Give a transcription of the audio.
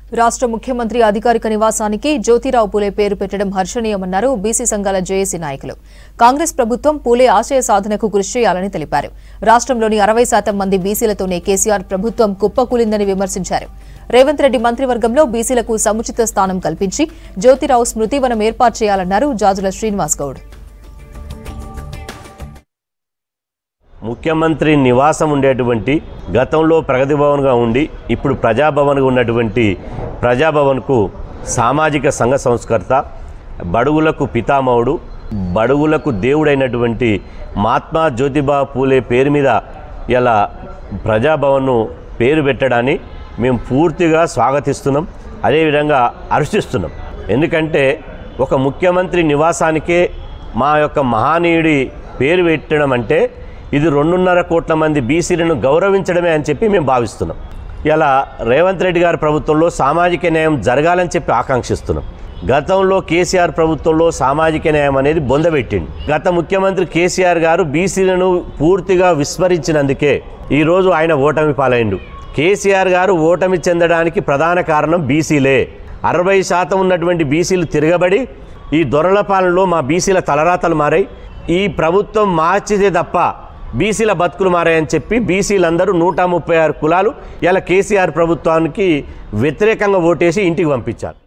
రాష్ట్ర ముఖ్యమంత్రి అధికారిక నివాసానికి జ్యోతిరావు పూలే పేరు పెట్టడం హర్షణీయమన్నారు బీసీ సంఘాల జేఏసీ నాయకులు కాంగ్రెస్ ప్రభుత్వం పూలే ఆశయ సాధనకు కృషి చేయాలని తెలిపారు రాష్ట్రంలోని అరవై శాతం మంది బీసీలతోనే కేసీఆర్ ప్రభుత్వం కుప్పకూలిందని విమర్శించారు రేవంత్ రెడ్డి మంత్రివర్గంలో బీసీలకు సముచిత స్థానం కల్పించి జ్యోతిరావు స్మృతివనం ఏర్పాటు చేయాలన్నారు జాజుల శ్రీనివాస్ గౌడ్ ముఖ్యమంత్రి నివాసం ఉండేటువంటి గతంలో ప్రగతి భవన్గా ఉండి ఇప్పుడు ప్రజాభవన్గా ఉన్నటువంటి ప్రజాభవన్కు సామాజిక సంఘ సంస్కర్త బడుగులకు పితామహుడు బడుగులకు దేవుడైనటువంటి మహాత్మా జ్యోతిబా పూలే పేరు మీద ఇలా ప్రజాభవన్ను పేరు పెట్టడాన్ని మేము పూర్తిగా స్వాగతిస్తున్నాం అదేవిధంగా హర్షిస్తున్నాం ఎందుకంటే ఒక ముఖ్యమంత్రి నివాసానికే మా యొక్క మహానీయుడి పేరు పెట్టడం అంటే ఇది రెండున్నర కోట్ల మంది బీసీలను గౌరవించడమే అని చెప్పి మేము భావిస్తున్నాం ఇలా రేవంత్ రెడ్డి గారి ప్రభుత్వంలో సామాజిక న్యాయం జరగాలని చెప్పి ఆకాంక్షిస్తున్నాం గతంలో కేసీఆర్ ప్రభుత్వంలో సామాజిక న్యాయం అనేది బొందబెట్టింది గత ముఖ్యమంత్రి కేసీఆర్ గారు బీసీలను పూర్తిగా విస్మరించినందుకే ఈరోజు ఆయన ఓటమి పాలైండు కేసీఆర్ గారు ఓటమి చెందడానికి ప్రధాన కారణం బీసీలే అరవై శాతం ఉన్నటువంటి బీసీలు తిరగబడి ఈ దొరల పాలనలో మా బీసీల తలరాతలు మారాయి ఈ ప్రభుత్వం మార్చితే తప్ప బీసీల బతుకులు మారాయని చెప్పి బీసీలందరూ నూట ముప్పై ఆరు కులాలు ఇలా కేసీఆర్ ప్రభుత్వానికి వ్యతిరేకంగా ఓటేసి ఇంటికి పంపించారు